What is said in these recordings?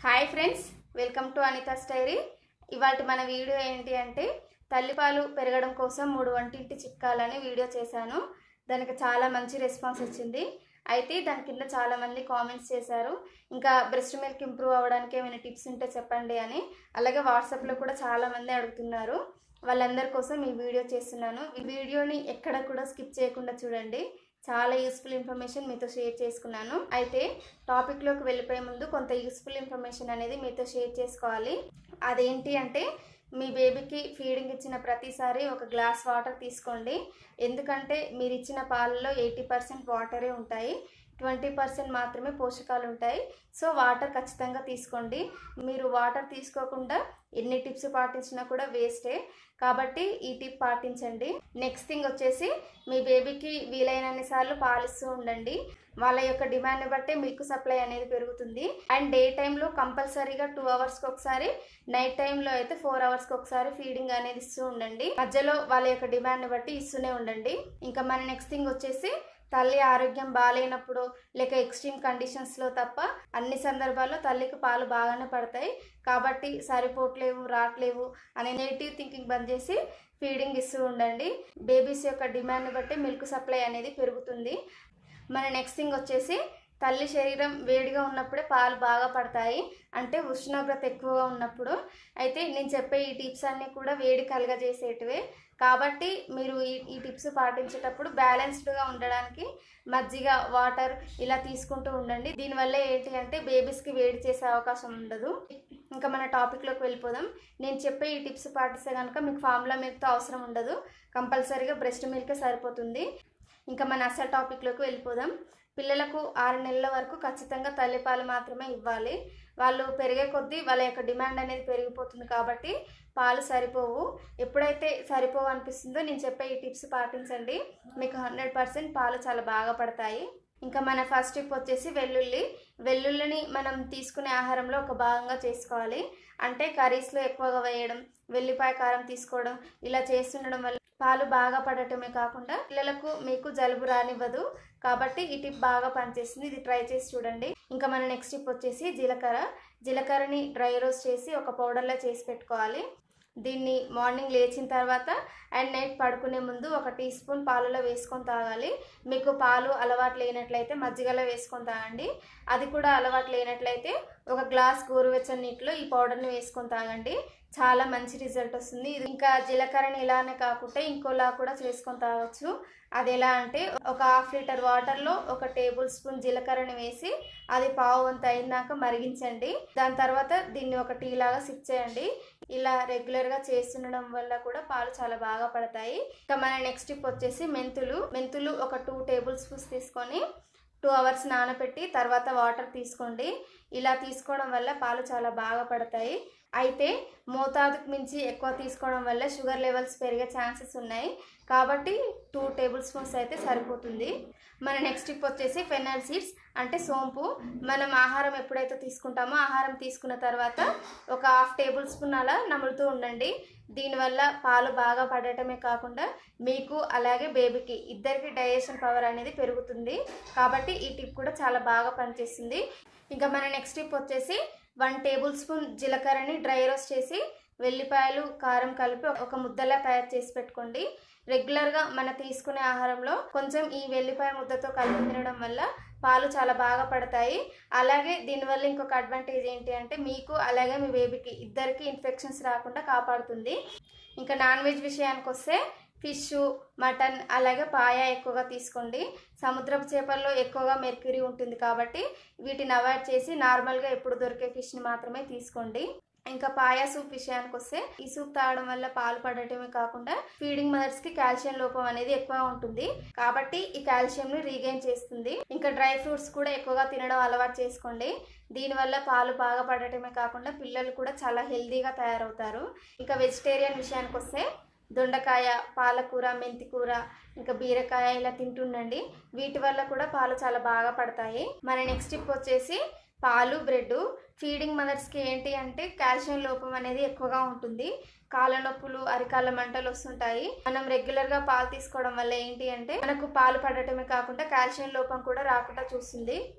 hi friends welcome to Anita stories ఇవాళ మన video ఏంటి అంటే తల్లిపాలు పెరగడం కోసం మూడు వంటింటి చిట్కాలని వీడియో చేశాను దానికి చాలా మంచి రెస్పాన్స్ వచ్చింది అయితే దాని కింద చాలా మంది కామెంట్స్ చేశారు ఇంకా బ్రెస్ట్ మిల్క్ ఇంప్రూవ్ అవ్వడానికి ఏమైనా టిప్స్ ఉంటే చెప్పండి అని అలాగే వాట్సాప్లో కూడా చాలా మంది అడుగుతున్నారు వాళ్ళందరి కోసం ఈ వీడియో చేస్తున్నాను ఈ వీడియోని ఎక్కడ కూడా స్కిప్ చేయకుండా చూడండి చాలా యూస్ఫుల్ ఇన్ఫర్మేషన్ మీతో షేర్ చేసుకున్నాను అయితే టాపిక్లోకి వెళ్ళిపోయే ముందు కొంత యూస్ఫుల్ ఇన్ఫర్మేషన్ అనేది మీతో షేర్ చేసుకోవాలి అదేంటి అంటే మీ బేబీకి ఫీడింగ్ ఇచ్చిన ప్రతిసారి ఒక గ్లాస్ వాటర్ తీసుకోండి ఎందుకంటే మీరు ఇచ్చిన పాలలో ఎయిటీ పర్సెంట్ వాటరే ఉంటాయి ట్వంటీ పర్సెంట్ మాత్రమే పోషకాలు ఉంటాయి సో వాటర్ ఖచ్చితంగా తీసుకోండి మీరు వాటర్ తీసుకోకుండా ఎన్ని టిప్స్ పాటించినా కూడా వేస్టే కాబట్టి ఈ టిప్ పాటించండి నెక్స్ట్ థింగ్ వచ్చేసి మీ బేబీకి వీలైనన్ని సార్లు పాలిస్తూ ఉండండి వాళ్ళ యొక్క డిమాండ్ని బట్టి మిల్క్ సప్లై అనేది పెరుగుతుంది అండ్ డే టైంలో కంపల్సరీగా టూ అవర్స్కి ఒకసారి నైట్ టైంలో అయితే ఫోర్ అవర్స్కి ఒకసారి ఫీడింగ్ అనేది ఇస్తూ ఉండండి మధ్యలో వాళ్ళ యొక్క డిమాండ్ని బట్టి ఇస్తూనే ఉండండి ఇంకా మన నెక్స్ట్ థింగ్ వచ్చేసి తల్లి ఆరోగ్యం బాగాలేనప్పుడు లేక ఎక్స్ట్రీమ్ కండిషన్స్లో తప్ప అన్ని సందర్భాల్లో తల్లికి పాలు బాగానే పడతాయి కాబట్టి సరిపోవట్లేవు రావట్లేవు అనే నెగిటివ్ థింకింగ్ బంద్ చేసి ఫీడింగ్ ఇస్తూ ఉండండి బేబీస్ యొక్క డిమాండ్ని బట్టి మిల్క్ సప్లై అనేది పెరుగుతుంది మన నెక్స్ట్ థింగ్ వచ్చేసి తల్లి శరీరం వేడిగా ఉన్నప్పుడే పాలు బాగా పడతాయి అంటే ఉష్ణోగ్రత ఎక్కువగా ఉన్నప్పుడు అయితే నేను చెప్పే ఈ టిప్స్ అన్నీ కూడా వేడి కలగజేసేటివే కాబట్టి మీరు ఈ ఈ టిప్స్ పాటించేటప్పుడు బ్యాలెన్స్డ్గా ఉండడానికి మజ్జిగ వాటర్ ఇలా తీసుకుంటూ ఉండండి దీనివల్ల ఏంటి అంటే బేబీస్కి వేడి చేసే అవకాశం ఉండదు ఇంకా మన టాపిక్లోకి వెళ్ళిపోదాం నేను చెప్పే ఈ టిప్స్ పాటిస్తే కనుక మీకు ఫార్ములా మిల్క్తో అవసరం ఉండదు కంపల్సరీగా బ్రెస్ట్ మిల్కే సరిపోతుంది ఇంకా మన అసలు టాపిక్లోకి వెళ్ళిపోదాం పిల్లలకు ఆరు నెలల వరకు ఖచ్చితంగా తల్లిపాలు మాత్రమే ఇవ్వాలి వాళ్ళు పెరిగే కొద్దీ వాళ్ళ యొక్క డిమాండ్ అనేది పెరిగిపోతుంది కాబట్టి పాలు సరిపోవు ఎప్పుడైతే సరిపోవు అనిపిస్తుందో నేను చెప్పే ఈ టిప్స్ పాటించండి మీకు హండ్రెడ్ పర్సెంట్ పాలు చాలా బాగా పడతాయి ఇంకా మన ఫస్ట్ టిప్ వచ్చేసి వెల్లుల్లి వెల్లుల్లిని మనం తీసుకునే ఆహారంలో ఒక భాగంగా చేసుకోవాలి అంటే కర్రీస్లో ఎక్కువగా వేయడం వెల్లిపాయ కారం తీసుకోవడం ఇలా చేస్తుండడం వల్ల పాలు బాగా పడటమే కాకుండా పిల్లలకు మీకు జలుబు రానివ్వదు కాబట్టి ఈ టిప్ బాగా పనిచేస్తుంది ఇది ట్రై చేసి చూడండి ఇంకా మన నెక్స్ట్ టిప్ వచ్చేసి జీలకర్ర జీలకర్రని డ్రై రోస్ట్ చేసి ఒక పౌడర్లో చేసి పెట్టుకోవాలి దీన్ని మార్నింగ్ లేచిన తర్వాత అండ్ నైట్ పడుకునే ముందు ఒక టీ స్పూన్ పాలలో వేసుకొని తాగాలి మీకు పాలు అలవాటు లేనట్లయితే మజ్జిగలో వేసుకొని తాగండి అది కూడా అలవాటు లేనట్లయితే ఒక గ్లాస్ గోరువెచ్చని నీటిలో ఈ పౌడర్ని వేసుకొని తాగండి చాలా మంచి రిజల్ట్ వస్తుంది ఇది ఇంకా జీలకర్రని ఇలానే కాకుండా ఇంకోలా కూడా చేసుకొని తాగొచ్చు అది ఎలా అంటే ఒక హాఫ్ లీటర్ వాటర్లో ఒక టేబుల్ స్పూన్ జీలకర్రని వేసి అది పావు వంత అయినాక మరిగించండి దాని తర్వాత దీన్ని ఒక టీ లాగా సిప్ చేయండి ఇలా రెగ్యులర్గా చేస్తుండడం వల్ల కూడా పాలు చాలా బాగా పడతాయి ఇంకా మన నెక్స్ట్ టిప్ వచ్చేసి మెంతులు మెంతులు ఒక టూ టేబుల్ స్పూన్స్ తీసుకొని టూ అవర్స్ నానబెట్టి తర్వాత వాటర్ తీసుకోండి ఇలా తీసుకోవడం వల్ల పాలు చాలా బాగా పడతాయి అయితే మోతాదుకు మించి ఎక్కువ తీసుకోవడం వల్ల షుగర్ లెవెల్స్ పెరిగే ఛాన్సెస్ ఉన్నాయి కాబట్టి టూ టేబుల్ స్పూన్స్ అయితే సరిపోతుంది మన నెక్స్ట్ టిప్ వచ్చేసి ఫెనల్ సీడ్స్ అంటే సోంపు మనం ఆహారం ఎప్పుడైతే తీసుకుంటామో ఆహారం తీసుకున్న తర్వాత ఒక హాఫ్ టేబుల్ స్పూన్ అలా నములుతూ ఉండండి దీనివల్ల పాలు బాగా పడటమే కాకుండా మీకు అలాగే బేబీకి ఇద్దరికి డైజెషన్ పవర్ అనేది పెరుగుతుంది కాబట్టి ఈ టిప్ కూడా చాలా బాగా పనిచేస్తుంది ఇంకా మన నెక్స్ట్ టిప్ వచ్చేసి వన్ టేబుల్ స్పూన్ జీలకర్రని డ్రై రోస్ట్ చేసి వెల్లిపాయలు కారం కలిపి ఒక ముద్దలా తయారు చేసి పెట్టుకోండి రెగ్యులర్గా మన తీసుకునే ఆహారంలో కొంచెం ఈ వెల్లిపాయ ముద్దతో కలిపి తినడం వల్ల పాలు చాలా బాగా పడతాయి అలాగే దీనివల్ల ఇంకొక అడ్వాంటేజ్ ఏంటి అంటే మీకు అలాగే మీ బేబీకి ఇద్దరికి ఇన్ఫెక్షన్స్ రాకుండా కాపాడుతుంది ఇంకా నాన్ వెజ్ విషయానికి వస్తే ఫిష్ మటన్ అలాగే పాయ ఎక్కువగా తీసుకోండి సముద్రపు చేపల్లో ఎక్కువగా మెర్క్యూరీ ఉంటుంది కాబట్టి వీటిని అవాయిడ్ చేసి నార్మల్గా ఎప్పుడు దొరికే ఫిష్ని మాత్రమే తీసుకోండి ఇంకా పాయా సూప్ విషయానికి వస్తే ఈ సూప్ తాగడం వల్ల పాలు పడటమే కాకుండా ఫీడింగ్ మదర్స్ కి కాల్షియం లోపం అనేది ఎక్కువ ఉంటుంది కాబట్టి ఈ కాల్షియం ని రీగైన్ చేస్తుంది ఇంకా డ్రై ఫ్రూట్స్ కూడా ఎక్కువగా తినడం అలవాటు చేసుకోండి దీనివల్ల పాలు బాగా పడటమే కాకుండా పిల్లలు కూడా చాలా హెల్దీగా తయారవుతారు ఇంకా వెజిటేరియన్ విషయానికి వస్తే దొండకాయ పాలకూర మెంతికూర ఇంకా బీరకాయ ఇలా తింటుండండి వీటి వల్ల కూడా పాలు చాలా బాగా పడతాయి మన నెక్స్ట్ టిప్ వచ్చేసి పాలు బ్రెడ్ ఫీడింగ్ మదర్స్కి ఏంటి అంటే కాల్షియం లోపం అనేది ఎక్కువగా ఉంటుంది కాళ్ళ నొప్పులు అరికాళ్ళ మంటలు వస్తుంటాయి మనం రెగ్యులర్ గా పాలు తీసుకోవడం వల్ల ఏంటి అంటే మనకు పాలు పడటమే కాకుండా కాల్షియం లోపం కూడా రాకుండా చూస్తుంది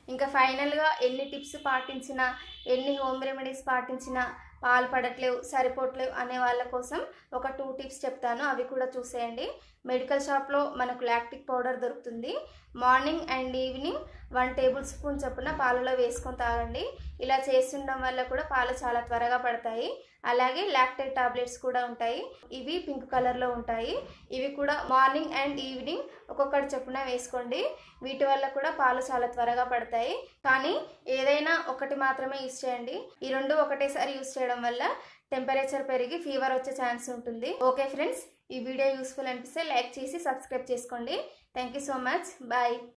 ఇంకా ఫైనల్గా ఎన్ని టిప్స్ పాటించినా ఎన్ని హోమ్ రెమెడీస్ పాటించినా పాలు పడట్లేవు సరిపోవట్లేవు అనే వాళ్ళ కోసం ఒక టూ టిప్స్ చెప్తాను అవి కూడా చూసేయండి మెడికల్ షాప్లో మనకు లాక్టిక్ పౌడర్ దొరుకుతుంది morning and evening one table spoon చొప్పున పాలలో వేసుకొని తాగండి ఇలా చేస్తుండడం వల్ల కూడా పాలు చాలా త్వరగా పడతాయి అలాగే లాక్టేట్ టాబ్లెట్స్ కూడా ఉంటాయి ఇవి పింక్ కలర్లో ఉంటాయి ఇవి కూడా మార్నింగ్ అండ్ ఈవినింగ్ ఒక్కొక్కటి చొప్పున వేసుకోండి వీటి వల్ల కూడా పాలు చాలా త్వరగా పడతాయి కానీ ఏదైనా ఒకటి మాత్రమే యూస్ చేయండి ఈ రెండు ఒకటేసారి యూస్ చేయడం వల్ల టెంపరేచర్ పెరిగి ఫీవర్ వచ్చే ఛాన్స్ ఉంటుంది ఓకే ఫ్రెండ్స్ ఈ వీడియో యూస్ఫుల్ అనిపిస్తే లైక్ చేసి సబ్స్క్రైబ్ చేసుకోండి thank you so much bye